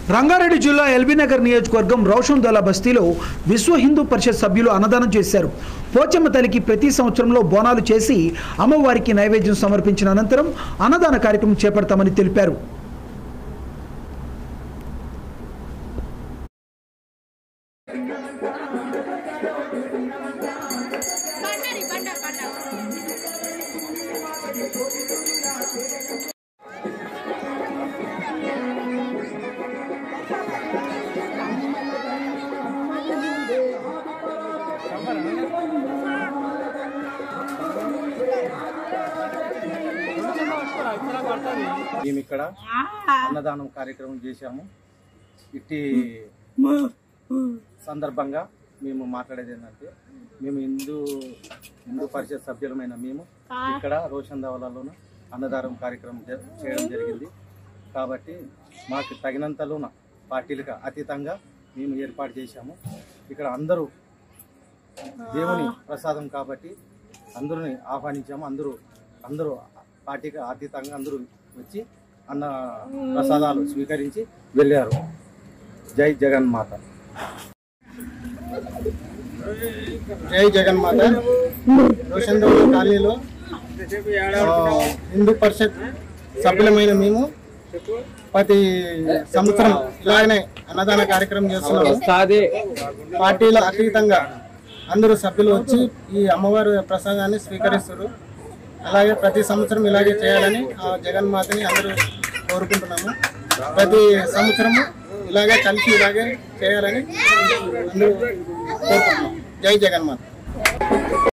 రంగారెడ్డి జిల్లా ఎల్బీనగర్ నియోజకవర్గం రోషందోల బస్తీలో విశ్వ హిందూ పరిషత్ సభ్యులు అన్నదానం చేశారు పోచమ్మ తల్లికి ప్రతి సంవత్సరంలో బోనాలు చేసి అమ్మవారికి నైవేద్యం సమర్పించిన అనంతరం అన్నదాన కార్యక్రమం చేపడతామని తెలిపారు పండరి పండ పండ మేము ఇక్కడ అన్నదానం కార్యక్రమం చేశాము ఇట్టి సందర్భంగా మేము మాట్లాడేది ఏంటంటే మేము హిందూ హిందూ పరిషత్ సభ్యులమైన మేము ఇక్కడ రోషన్ దవలలో అన్నదానం కార్యక్రమం జ- చేయడం జరిగింది కాబట్టి మాకు తగినంతలోన పార్టీలకు అతీతంగా మేము ఏర్పాటు చేశాము ఇక్కడ అందరూ దేవుని ప్రసాదం కాబట్టి అందరిని ఆహ్వానించాము అందరూ అందరూ పార్టీకి అతీతంగా అందరూ వచ్చి అన్న ప్రసాదాలు స్వీకరించి వెళ్ళారు జై జగన్మాత జై జగన్మాత రోషన్ దౌల కాలనీలో ఆ, హిందూ పరిషత్ సభ్యులమైన మేము ప్రతి సంవత్సరం ఇలాగనే అన్నదాన కార్యక్రమం చేస్తున్నాము పార్టీల అతీతంగా అందరూ సభ్యులు వచ్చి ఈ అమ్మవారి ప్రసాదాన్ని స్వీకరిస్తారు అలాగే ప్రతి సంవత్సరం ఇలాగే చేయాలని ఆ జగన్మాతని అందరూ కోరుకుంటున్నాము ప్రతి సంవత్సరము ఇలాగే కలిసి ఇలాగే చేయాలని అందరూ కోరుకుంటున్నాం జై జగన్మాత